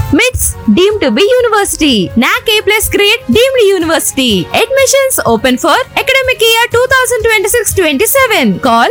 MITS deemed to be university. NAC A plus grade deemed university. Admissions open for academic year 2026-27. Call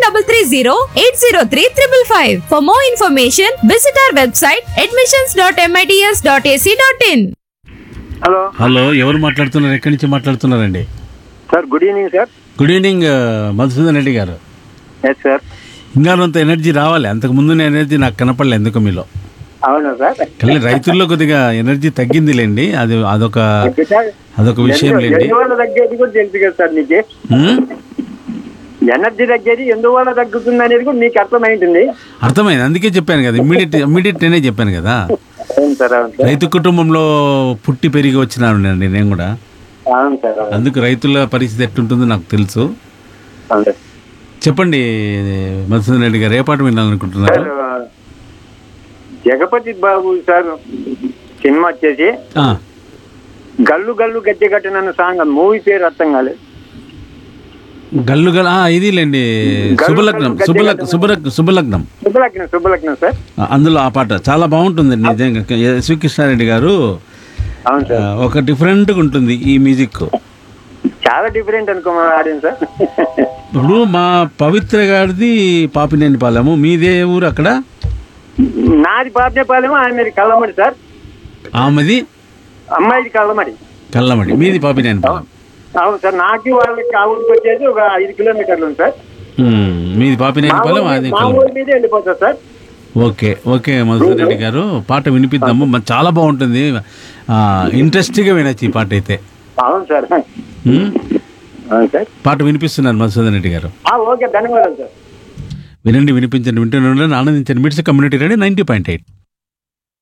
7330-803-555. For more information, visit our website admissions.mits.ac.in. Hello hello ఎవరు మాట్లాడుతున్నారు ఎక్కడి నుంచి మాట్లాడుతున్నారండి sir good evening sir good evening ఆ, మధుసూదన్ రెడ్డి గారు yes sir ఇంకా అంత energy రావాలి అంతకు ముందు ఎనర్జీ నాకు కనపడలే ఎందుకు మీలో అవునా సార్ కానీ రైతుల్లో కొద్దిగా ఎనర్జీ తగ్గిందిలేండి అది అదొక అదొక విషయం లేండి ఎందువల్ల తగ్గేది కూడా తెలుసు కదా సార్ మీకు ఉమ్? ఎనర్జీ తగ్గేది ఎందువల్ల తగ్గుతుంది అనేది కూడా మీకు అర్థమై ఉంటుంది అర్థమైంది అందుకే చెప్పాను కదా ఇమ్మీడియట్ ఇమ్మీడియట్ నేనే చెప్పాను కదా అవును సార్ అవును సార్ రైతు కుటుంబంలో పుట్టి పెరిగి వచ్చినానండి నేను కూడా అవును సార్ అవును అందుకు రైతుల పరిస్థితి ఎట్టుంటుందో నాకు తెలుసు అవును సార్. చెప్పండి మధుసూదన్ రెడ్డి గారు ఏ పాట వినాలనుకుంటున్నారు సార్ జగపతి బాబు సార్ సినిమా వచ్చేసి ఆ, గల్లు గల్లు గద్దె కట్టినన్న సాంగ్ మూవీ పేరు అర్థం కాలేదు గల్లు గల్ ఆ, ఇదిలేండి శుభలగ్నం శుభలగ్ శుభలగ్ శుభలగ్నం శుభలగ్నం శుభలగ్నం సార్ ఆ, అందులో ఆ పాట చాలా బాగుంటుంది నిజంగా ఎస్వి కృష్ణారెడ్డి గారు అవును ఆ, సార్ ఒక డిఫరెంట్గా ఉంటుంది ఈ మ్యూజిక్ చాలా డిఫరెంట్ అనుకో ఆడియన్స్ సార్ ఇప్పుడు మా పవిత్ర గారిది పాపినేని పాలెము మీదే ఊరు అక్కడ నాది పాపనేపాలెమో ఆమెది కళ్ళమడి సార్ ఆమెది అమ్మాయిది కళ్ళమడి కల్లమడి మీది పాపినేని పాలెం అవును సార్ నాకు వాళ్ళకి ఆ ఊరికి వచ్చేసి ఒక ఐదు కిలోమీటర్లు ఉంది సార్ ఉమ్, మీది పాపినేని మా పాలెం ఊరి- అది మా కల్లమడి ఊరి మీదే వెళ్ళిపోతుంది sir okay okay Madhusudan Reddy garu పాట వినిపిద్దాము మ- చాలా బాగుంటుంది ఇంట్రెస్ట్గా వినొచ్చు ఈ పాట అయితే అవును సార్ ఉమ్, అవును సార్ పాట వినిపిస్తున్నారు మధుసూదన్ రెడ్డి గారు ఆ, ఓకే ధన్యవాదాలు సార్ వినండి వినిపించండి వింటూనే ఉండండి, ఆనందించండి MITS community radio ninety point eight